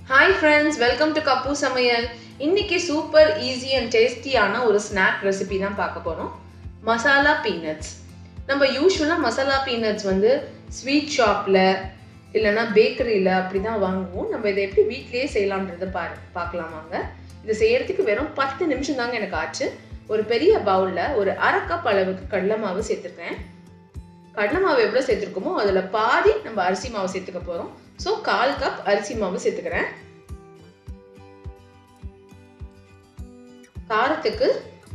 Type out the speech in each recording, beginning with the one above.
hi friends welcome to கப்பு சமையல் இன்னைக்கு சூப்பர் ஈஸி அண்ட் டேஸ்டியான ஒரு ஸ்நாக் ரெசிபி தான் பார்க்க போகிறோம் மசாலா பீனட்ஸ் நம்ம யூஸ்வலாக மசாலா பீனட்ஸ் வந்து ஸ்வீட் ஷாப்பில் இல்லைன்னா பேக்கரியில் அப்படி தான் வாங்குவோம் நம்ம இதை எப்படி வீட்லேயே செய்யலான்றதை பா பார்க்கலாம் வாங்க இது செய்யறதுக்கு வெறும் பத்து நிமிஷம் தாங்க எனக்கு ஆச்சு ஒரு பெரிய பவுலில் ஒரு அரை கப் அளவுக்கு கடலை மாவு சேர்த்துருக்கேன் கடலை மாவு எவ்வளோ சேர்த்துருக்கோமோ அதில் பாதி நம்ம அரிசி மாவு சேர்த்துக்க போகிறோம் ஸோ கால் கப் அரிசி மாவு சேர்த்துக்கிறேன் காரத்துக்கு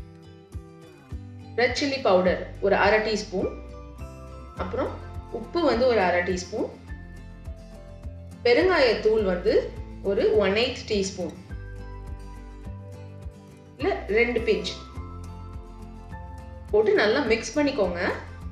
ரெட் சில்லி பவுடர் ஒரு அரை டீஸ்பூன் அப்புறம் உப்பு வந்து ஒரு அரை டீஸ்பூன் பெருங்காயத்தூள் வந்து ஒரு ஒன் எயிட் டீஸ்பூன் இல்லை ரெண்டு பிஞ்ச் போட்டு நல்லா மிக்ஸ் பண்ணிக்கோங்க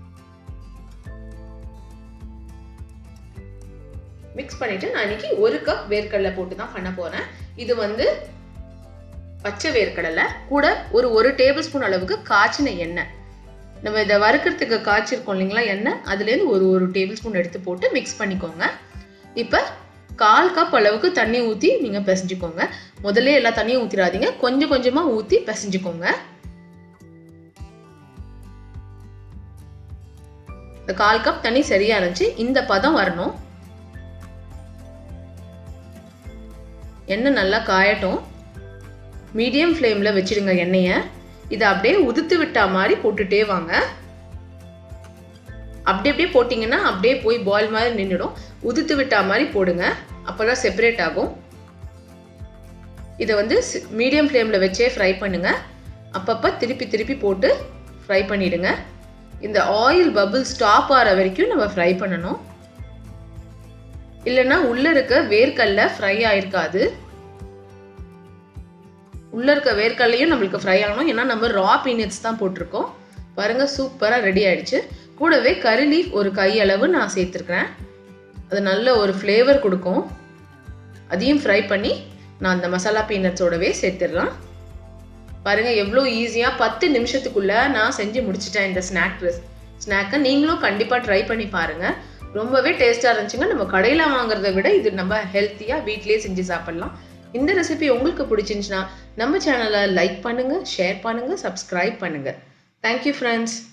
மிக்ஸ் பண்ணிட்டு நான் இன்னைக்கு ஒரு கப் வேர்க்கடலை போட்டு தான் பண்ண போறேன் இது வந்து பச்சை வேர்க்கடலை கூட ஒரு ஒரு டேபிள் ஸ்பூன் அளவுக்கு காய்ச்சின எண்ணெய் நம்ம இதை வறுக்கிறதுக்கு காய்ச்சிருக்கோம் இல்லைங்களா எண்ணெய் அதுலேருந்து ஒரு ஒரு டேபிள் ஸ்பூன் எடுத்து போட்டு மிக்ஸ் பண்ணிக்கோங்க இப்போ கால் கப் அளவுக்கு தண்ணி ஊற்றி நீங்கள் பிசைஞ்சுக்கோங்க முதல்ல எல்லா தண்ணியும் ஊற்றிடாதீங்க கொஞ்சம் கொஞ்சமாக ஊற்றி பிசைஞ்சுக்கோங்க இந்த கால் கப் தண்ணி சரியா இருந்துச்சு இந்த பதம் வரணும் எண்ணெய் நல்லா காயட்டும் மீடியம் ஃப்ளேமில் வச்சிடுங்க எண்ணெயை இதை அப்படியே உதுத்து விட்டா மாதிரி போட்டுட்டே வாங்க அப்படி அப்படியே போட்டிங்கன்னா அப்படியே போய் பால் மாதிரி நின்றுடும் உதுத்து விட்டா மாதிரி போடுங்க அப்போ தான் செப்பரேட் ஆகும் இதை வந்து மீடியம் ஃப்ளேமில் வச்சே ஃப்ரை பண்ணுங்க அப்பப்போ திருப்பி திருப்பி போட்டு ஃப்ரை பண்ணிடுங்க இந்த ஆயில் பபுள் ஸ்டாப் ஆகிற வரைக்கும் நம்ம ஃப்ரை பண்ணணும் இல்லைன்னா உள்ள இருக்க வேர்க்கல்ல ஃப்ரை ஆயிருக்காது உள்ள இருக்க வேர்க்கல்லையும் நம்மளுக்கு ஃப்ரை ஆகணும் ஏன்னா நம்ம ரா பீனட்ஸ் தான் போட்டிருக்கோம் பாருங்க சூப்பராக ரெடி ஆயிடுச்சு கூடவே கறி லீஃப் ஒரு கையளவு நான் சேர்த்துருக்கிறேன் அது நல்ல ஒரு ஃப்ளேவர் கொடுக்கும் அதையும் ஃப்ரை பண்ணி நான் அந்த மசாலா பீனட்ஸோடவே சேர்த்துடலாம் பாருங்க எவ்வளோ ஈஸியாக பத்து நிமிஷத்துக்குள்ள நான் செஞ்சு முடிச்சிட்டேன் இந்த ஸ்நாக் ஸ்நாக்கை நீங்களும் கண்டிப்பாக ட்ரை பண்ணி பாருங்கள் ரொம்பவே டேஸ்ட்டாக இருந்துச்சுங்க நம்ம கடையில் வாங்குறத விட இது நம்ம ஹெல்த்தியாக வீட்லேயே செஞ்சு சாப்பிட்லாம் இந்த ரெசிபி உங்களுக்கு பிடிச்சிருந்துச்சுன்னா நம்ம சேனலை லைக் பண்ணுங்கள் ஷேர் பண்ணுங்கள் சப்ஸ்கிரைப் பண்ணுங்கள் தேங்க்யூ ஃப்ரெண்ட்ஸ்